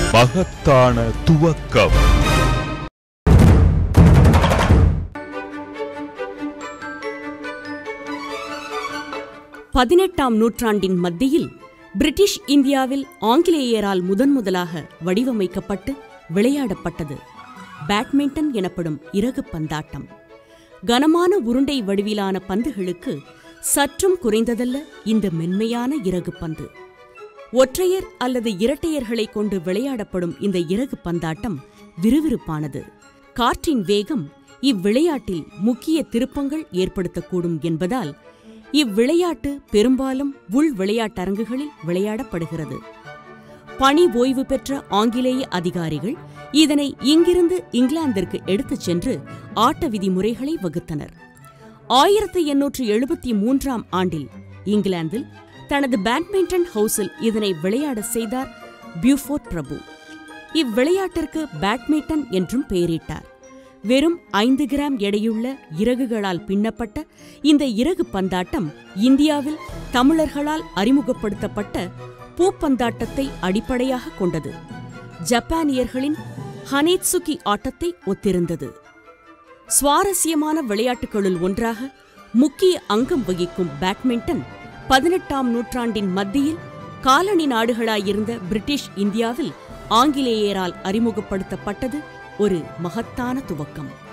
மகத்தான துவக்கம் பதினெட்டாம் நூற்றாண்டின் மத்தியில் பிரிட்டிஷ் இந்தியாவில் ஆங்கிலேயரால் முதன் முதலாக வடிவமைக்கப்பட்டு விளையாடப்பட்டது பேட்மிண்டன் எனப்படும் இறகு பந்தாட்டம் கனமான உருண்டை வடிவிலான பந்துகளுக்கு சற்றும் குறைந்ததல்ல இந்த மென்மையான இறகு பந்து ஒற்றையர் அல்லது இரட்டையர்களை கொண்டு விளையாடப்படும் இந்த இறகு பந்தாட்டம் விறுவிறுப்பானது காற்றின் வேகம் இவ்விளையாட்டில் முக்கிய திருப்பங்கள் ஏற்படுத்தக்கூடும் என்பதால் இவ்விளையாட்டு பெரும்பாலும் உள் விளையாட்டரங்குகளில் விளையாடப்படுகிறது பணி ஓய்வு பெற்ற ஆங்கிலேய அதிகாரிகள் இதனை இங்கிருந்து இங்கிலாந்திற்கு எடுத்துச் சென்று ஆட்ட விதிமுறைகளை வகுத்தனர் ஆயிரத்தி எண்ணூற்று எழுபத்தி மூன்றாம் ஆண்டில் இங்கிலாந்தில் தனது பேட்மிண்டன் ஹவுஸில் இதனை விளையாட செய்தார் பியூஃபோர்ட் பிரபு இவ்விளையாட்டிற்கு பேட்மிண்டன் என்றும் பெயரிட்டார் வெறும் ஐந்து கிராம் எடையுள்ள இறகுகளால் பின்னப்பட்ட இந்த இறகு பந்தாட்டம் இந்தியாவில் தமிழர்களால் அறிமுகப்படுத்தப்பட்ட பூப்பந்தாட்டத்தை அடிப்படையாக கொண்டது ஜப்பானியர்களின் ஹனேட்சுகி ஆட்டத்தை ஒத்திருந்தது சுவாரஸ்யமான விளையாட்டுகளுள் ஒன்றாக முக்கிய அங்கம் வகிக்கும் பேட்மிண்டன் பதினெட்டாம் நூற்றாண்டின் மத்தியில் காலனி நாடுகளாயிருந்த பிரிட்டிஷ் இந்தியாவில் ஆங்கிலேயரால் அறிமுகப்படுத்தப்பட்டது ஒரு மகத்தான துவக்கம்